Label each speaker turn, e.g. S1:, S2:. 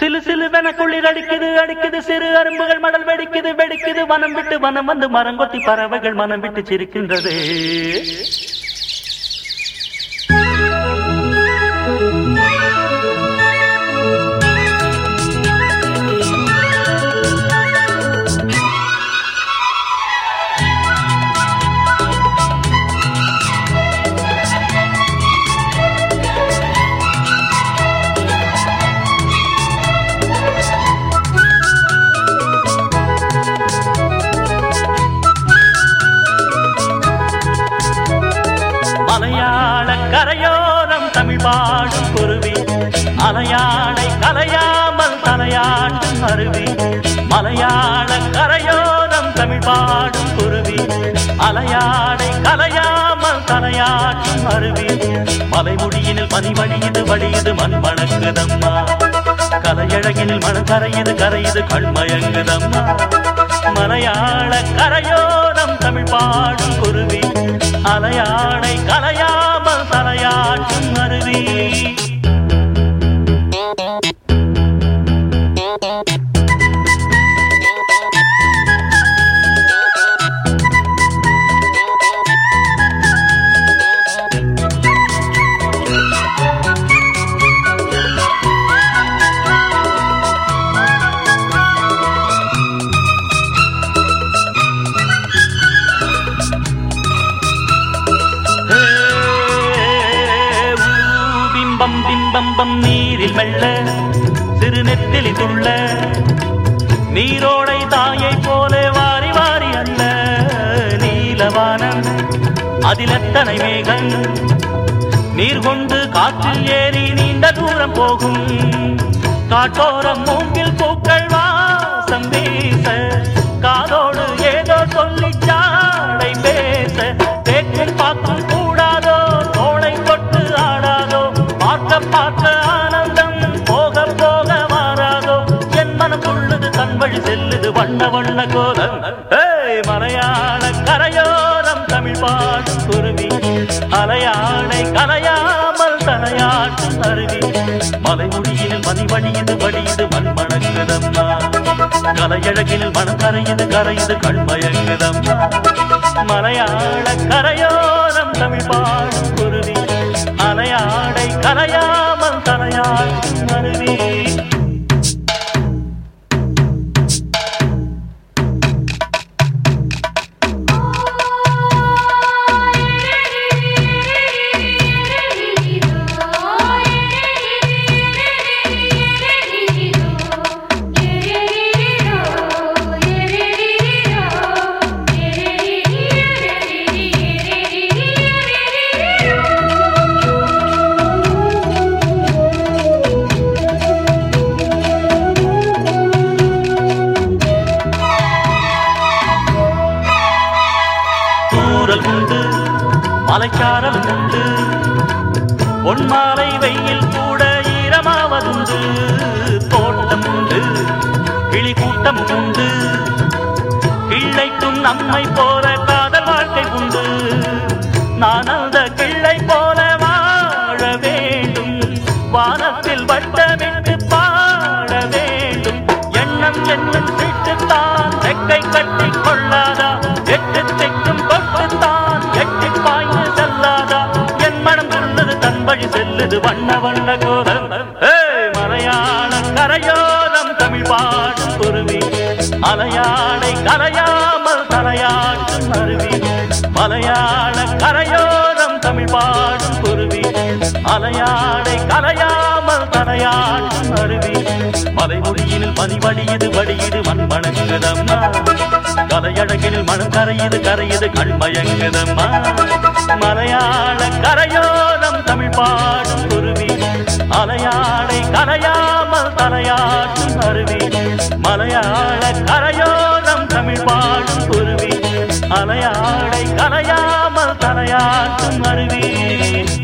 S1: சிலு சிலுவென குளிர் அடிக்குது அடிக்குது சிறு அரும்புகள் மடல் வெடிக்குது வெடிக்குது வனம் விட்டு வனம் வந்து மரங்கொத்தி பறவைகள் மனம் விட்டு சிரிக்கின்றது மலையாள கரையோரம் தமிழ் பாடும் குருவி அலையாளை கலையாமல் தலையாட்டும் அருவி மலையாள கரையோரம் தமிழ் பாடும் குருவி அலையாடை கலையாமல் தலையாட்டும் அருவி மலைமுடியினில் பனி வழியுது வழியுது மண் மணக்குதம்மா கலையழகினில் மண் கரையுது கரையுது கண்மயங்குதம்மா மலையாள கரையோரம் தமிழ் பாடும் குருவி அலையாடை கலையாமல் தலையாட்டும் அருவி பிம்பம் பிம்பம் பம் நீரில் மெல்ல சிறுநெத்திலி துள்ள நீரோடை தாயை போல வாரி வாரி அல்ல நீலவானம் அதில் எத்தனை மேகம் நீர் கொண்டு காற்றில் ஏறி நீண்ட தூரம் போகும் காட்டோரம் மூங்கில் பூக்கள் வாசம் வீச காதோடு ஏதோ சொல்லி சாடை பேச தேக்கும் பார்க்கும் கூடாதோ தோளை கொட்டு ஆடாதோ பார்க்க பார்க்க ஆனந்தம் போக போக மாறாதோ என் மனம் உள்ளது தன் வழி செல்லுது வண்ண வண்ண கோலம் ஏய் மலையாள கரையோரம் தமிழ் பாடும் குருவி அலையாளை கலையாமல் தலையாட்டும் அருவி மலைமுடியினில் மணி வழியுது வழியுது மண் மணக்குதம்மா கலையழகினில் மனம் கரையுது கரையுது கண்மயங்குதம்மா மலையாள கரையோரம் தமிழ் பாடும் குருவி அலையாடை கலையாமல் தலையாட்டும் அருவி தூரல் உண்டு மலைச்சாரல் உண்டு பொன்மாலை வெயில் கூட ஈரமாவதுண்டு தோட்டம் உண்டு கிளி கூட்டம் உண்டு கிள்ளைக்கும் நம்மை போல காதல் வாழ்க்கை உண்டு நான் அந்த கிள்ளை போல வாழ வேண்டும் வானத்தில் வட்டமிட்டு பாட வேண்டும் எண்ணம் என்னும் சீட்டுத்தான் ரெக்கை கட்டி கொள்ளாதா எட்டு திக்கும் கொட்டுத்தான் எட்டி பாய்ந்து செல்லாதா என் மனம் உள்ளது தன் வழி செல்லுது வண்ண வண்ண கோலம் ஏய் மலையாள கரையோரம் தமிழ் பாடும் குருவி அலையாளை கரையாமல் தலையாட்டும் அருவி மலையாள கரையோரம் தமிழ் பாடும் குருவி அலையாடை கலையாமல் தலையாட்டும் அருவி மலைமுடியினில் பனி வடியுது வடியுது மண் மணங்குதம்மா கலையழகினில் மனம் கரையுது கரையுது கண்மயங்குதம்மா மலையாள கரையோரம் தமிழ் பாடும் குருவி அலையாடை கலையாமல் தலையாட்டும் அருவி மலையாள கரையோரம் தமிழ் பாடும் குருவி அலையாடை கலையாமல் தலையாட்டும் அருவி